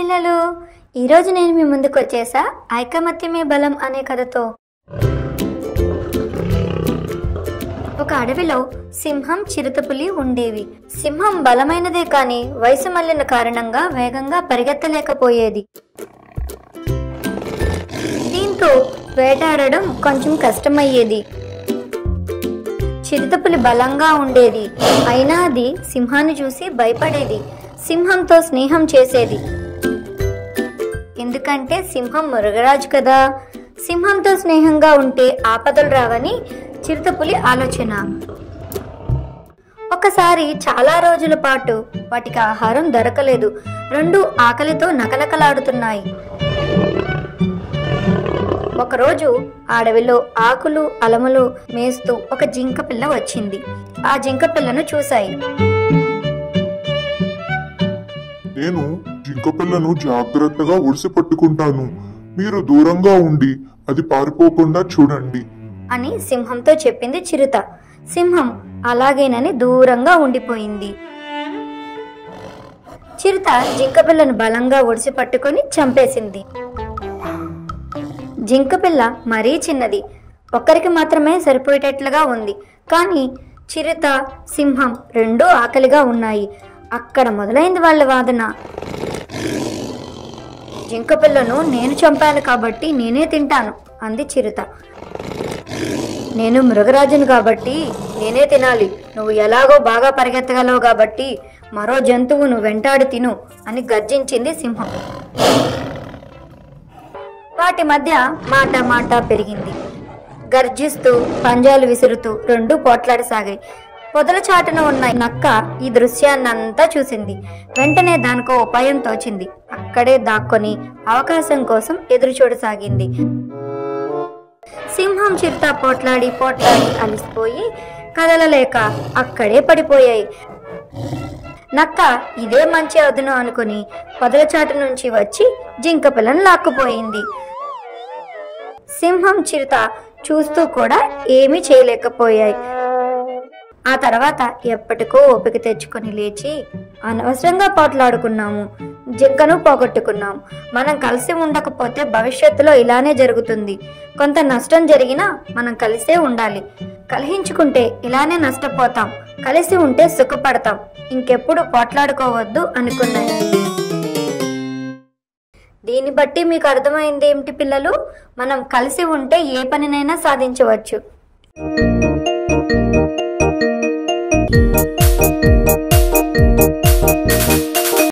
పిల్లలు ఈరోజు నేను మీ ముందుకు వచ్చేసా ఐకమత్యమే బలం అనే కథతో ఒక అడవిలో సింహం చిరుతపులి ఉండేవి సింహం బలమైనదే కాని వయసు మళ్ళిన కారణంగా వేగంగా పరిగెత్తలేకపోయేది దీంతో వేటాడడం కొంచెం కష్టమయ్యేది చిరుతపులి బలంగా ఉండేది అయినా అది సింహాన్ని చూసి భయపడేది సింహంతో స్నేహం చేసేది ఎందుకంటే సింహం మృగరాజు కదా సింహంతో స్నేహంగా ఉంటే ఆపదలు రావని చిరుతపులి ఆలోచన ఒకసారి చాలా రోజుల పాటు వాటికి ఆహారం దొరకలేదు రెండు ఆకలితో నకనకలాడుతున్నాయి ఒకరోజు ఆ అడవిలో ఆకులు అలములు మేస్తూ ఒక జింక పిల్ల వచ్చింది ఆ జింక పిల్లను చూశాయి నేను జింక పిల్లను జాగ్రత్తగా ఒడిసి పట్టుకుంటాను మీరు దూరంగా ఉండి అది పారిపోకుండా చూడండి అని సింహంతో చెప్పింది చిరుత సింహం అలాగేనని దూరంగా ఉండిపోయింది చిరుత జింక పిల్లను బలంగా ఒడిసి పట్టుకొని చంపేసింది జింక పిల్ల మరీ చిన్నది ఒక్కరికి మాత్రమే సరిపోయేటట్లుగా ఉంది కానీ చిరుత సింహం రెండూ ఆకలిగా ఉన్నాయి అక్కడ మొదలైంది వాళ్ళ వాదన జింక పిల్లను నేను చంపాను కాబట్టి నేనే తింటాను అంది చిరుత నేను మృగరాజును కాబట్టి నేనే తినాలి నువ్వు ఎలాగో బాగా పరిగెత్తగలవు కాబట్టి మరో జంతువును వెంటాడి తిను అని గర్జించింది సింహం వాటి మధ్య మాట మాట పెరిగింది గర్జిస్తూ పంజాలు విసురుతూ రెండు పోట్లాడసాగాయి పొదల చాటున ఉన్న నక్క ఈ దృశ్యాన్నంతా చూసింది వెంటనే దానికో ఉపాయం తోచింది అక్కడే దాక్కొని అవకాశం కోసం ఎదురు చూడసాగింది సింహం చిరుత పోట్లాడి పోట్లాడి అలిసిపోయి కదలలేక అక్కడే పడిపోయాయి నక్క ఇదే మంచి అదును అనుకుని పొదల చాటు నుంచి వచ్చి జింక పిల్లను లాక్కుపోయింది సింహం చిరుత చూస్తూ కూడా ఏమీ చేయలేకపోయాయి ఆ తర్వాత ఎప్పటికో ఓపిక తెచ్చుకొని లేచి అనవసరంగా పోట్లాడుకున్నాము జింకను పోగొట్టుకున్నాం మనం కలిసి ఉండకపోతే భవిష్యత్తులో ఇలానే జరుగుతుంది కొంత నష్టం జరిగినా మనం కలిసే ఉండాలి కలహించుకుంటే ఇలానే నష్టపోతాం కలిసి ఉంటే సుఖపడతాం ఇంకెప్పుడు పోట్లాడుకోవద్దు అనుకున్నాయి దీన్ని బట్టి మీకు అర్థమైంది ఏమిటి పిల్లలు మనం కలిసి ఉంటే ఏ పనినైనా సాధించవచ్చు